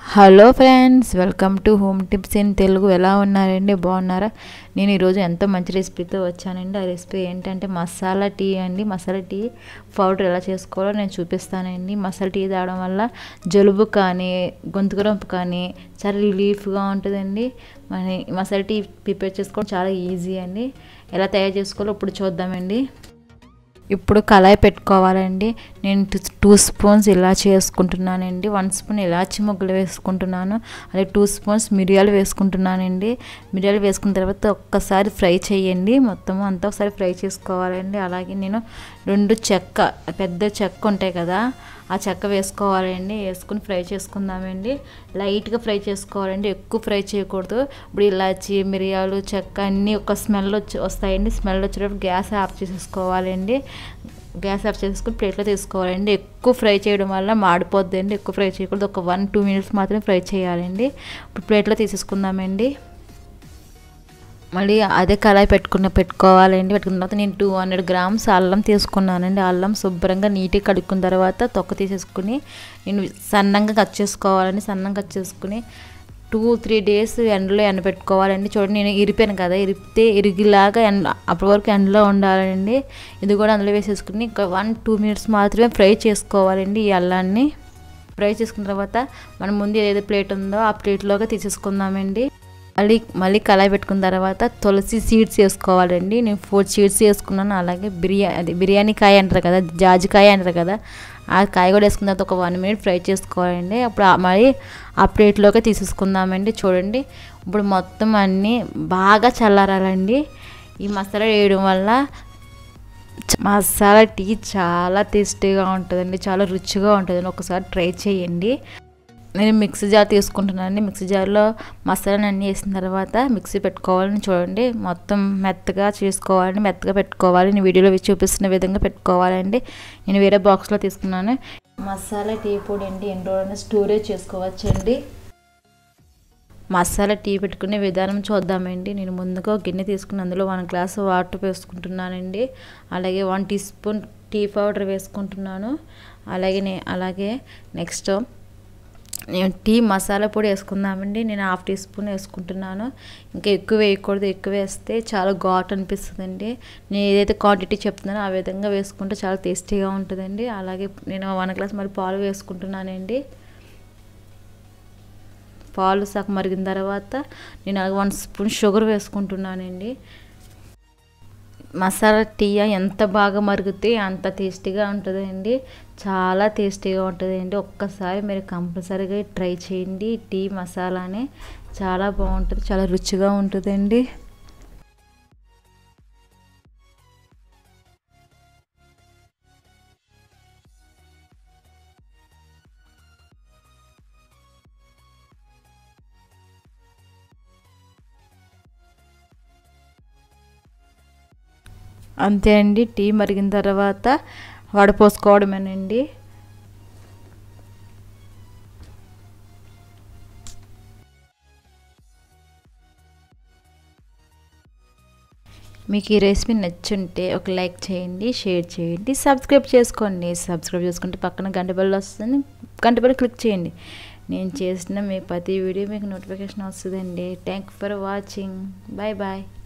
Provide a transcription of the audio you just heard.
hello friends welcome to home tips in Telugu ఎలా ఉన్నారండి బాగున్నారా నేను ఈరోజు ఎంతో మంచి రెసిపీతో వచ్చానండి ఆ రెసిపీ ఏంటంటే మసాలా టీ అండి మసాలా టీ పౌడర్ ఎలా చేసుకోవాలో నేను చూపిస్తానండి మసాలా టీ తాగడం వల్ల జలుబు కానీ గొంతుకు రొంపు కానీ చాలా రిలీఫ్గా ఉంటుందండి మన మసాలా టీ ప్రిపేర్ చేసుకోవడం చాలా ఈజీ అండి ఎలా తయారు చేసుకోవాలో ఇప్పుడు చూద్దామండి ఇప్పుడు కళాయి పెట్టుకోవాలండి నేను టూ స్పూన్స్ ఇలాచి వేసుకుంటున్నానండి వన్ స్పూన్ ఇలాచి మొగ్గలు వేసుకుంటున్నాను అలాగే టూ స్పూన్స్ మిరియాలు వేసుకుంటున్నానండి మిరియాలు వేసుకున్న తర్వాత ఒక్కసారి ఫ్రై చేయండి మొత్తం అంతా ఒకసారి ఫ్రై చేసుకోవాలండి అలాగే నేను రెండు చెక్క పెద్ద చెక్క ఉంటాయి కదా ఆ చెక్క వేసుకోవాలండి వేసుకుని ఫ్రై చేసుకుందామండి లైట్గా ఫ్రై చేసుకోవాలండి ఎక్కువ ఫ్రై చేయకూడదు ఇప్పుడు ఇలాచి మిరియాలు చెక్క అన్నీ ఒక స్మెల్ వచ్చి వస్తాయండి స్మెల్ వచ్చేటప్పుడు గ్యాస్ ఆఫ్ చేసేసుకోవాలండి గ్యాస్ ఆఫ్ చేసుకుని ప్లేట్లో తీసుకోవాలండి ఎక్కువ ఫ్రై చేయడం వల్ల మాడిపోద్దండి ఎక్కువ ఫ్రై చేయకూడదు ఒక వన్ టూ మినిట్స్ మాత్రమే ఫ్రై చేయాలండి ఇప్పుడు ప్లేట్లో తీసేసుకుందామండి మళ్ళీ అదే కళాయి పెట్టుకున్న పెట్టుకోవాలండి పెట్టుకున్న తర్వాత నేను టూ హండ్రెడ్ గ్రామ్స్ అల్లం తీసుకున్నానండి అల్లం శుభ్రంగా నీట్గా కడుక్కున్న తర్వాత తొక్క తీసేసుకుని నేను సన్నంగా కట్ చేసుకోవాలండి సన్నంగా కట్ చేసుకుని టూ త్రీ డేస్ ఎండలో ఎండబెట్టుకోవాలండి చూడండి నేను ఇరిపాను కదా ఇరిపితే ఇరిగిలాగా ఎండ అప్పటి వరకు ఎండలో ఉండాలండి ఇది కూడా అందులో వేసేసుకుని ఇంకా వన్ టూ మినిట్స్ మాత్రమే ఫ్రై చేసుకోవాలండి ఈ అల్లాన్ని ఫ్రై చేసుకున్న తర్వాత మనం ముందు ఏదైతే ప్లేట్ ఉందో ఆ ప్లేట్లోకి తీసేసుకుందామండి మళ్ళీ మళ్ళీ కళాయి పెట్టుకున్న తర్వాత తులసి సీడ్స్ వేసుకోవాలండి నేను ఫోర్ సీడ్స్ వేసుకున్నాను అలాగే బిర్యానీ అది బిర్యానీ కాయ అంటారు కదా జాజికాయ అంటారు కదా ఆ కాయ కూడా వేసుకున్న తర్వాత ఒక వన్ మినిట్ ఫ్రై చేసుకోవాలండి అప్పుడు మళ్ళీ ఆ ప్లేట్లోకి తీసేసుకుందామండి చూడండి ఇప్పుడు మొత్తం అన్నీ బాగా చల్లారాలండి ఈ మసాలా వేయడం వల్ల మసాలా టీ చాలా టేస్టీగా ఉంటుందండి చాలా రుచిగా ఉంటుందండి ఒకసారి ట్రై చేయండి నేను మిక్సీ జార్ తీసుకుంటున్నానండి మిక్సీ జార్లో మసాలాని అన్నీ వేసిన తర్వాత మిక్సీ పెట్టుకోవాలని చూడండి మొత్తం మెత్తగా చేసుకోవాలండి మెత్తగా పెట్టుకోవాలి నేను వీడియోలో చూపిస్తున్న విధంగా పెట్టుకోవాలండి నేను వేరే బాక్స్లో తీసుకున్నాను మసాలా టీ పొడి అండి ఎన్ని రోజులైనా స్టోరేజ్ చేసుకోవచ్చండి మసాలా టీ పెట్టుకునే విధానం చూద్దామండి నేను ముందుగా గిన్నె తీసుకుని అందులో వన్ గ్లాస్ వాటర్ వేసుకుంటున్నానండి అలాగే one teaspoon tea powder వేసుకుంటున్నాను అలాగే నే అలాగే నెక్స్ట్ నేను టీ మసాలా పొడి వేసుకుందామండి నేను హాఫ్ టీ స్పూన్ వేసుకుంటున్నాను ఇంకా ఎక్కువ వేయకూడదు ఎక్కువ వేస్తే చాలా ఘాట్ అనిపిస్తుందండి నేను ఏదైతే క్వాంటిటీ చెప్తున్నానో ఆ విధంగా వేసుకుంటే చాలా టేస్టీగా ఉంటుందండి అలాగే నేను వన్ గ్లాస్ మరి పాలు వేసుకుంటున్నానండి పాలు సగం మరిగిన తర్వాత నేను అలాగే వన్ స్పూన్ షుగర్ వేసుకుంటున్నానండి మసాలా టీ ఎంత బాగా మరిగితే అంత టేస్టీగా ఉంటుందండి చాలా టేస్టీగా ఉంటుందండి ఒక్కసారి మీరు కంపల్సరీగా ట్రై చేయండి టీ మసాలానే చాలా బాగుంటుంది చాలా రుచిగా ఉంటుందండి అంతే అండి టీ మరిగిన తర్వాత వడపోసుకోవడమేనండి మీకు ఈ రెసిపీ నచ్చుంటే ఒక లైక్ చేయండి షేర్ చేయండి సబ్స్క్రైబ్ చేసుకోండి సబ్స్క్రైబ్ చేసుకుంటే పక్కన గంట బెల్ వస్తుంది గంట బెల్ క్లిక్ చేయండి నేను చేసిన మీ ప్రతి వీడియో మీకు నోటిఫికేషన్ వస్తుందండి thank for watching bye bye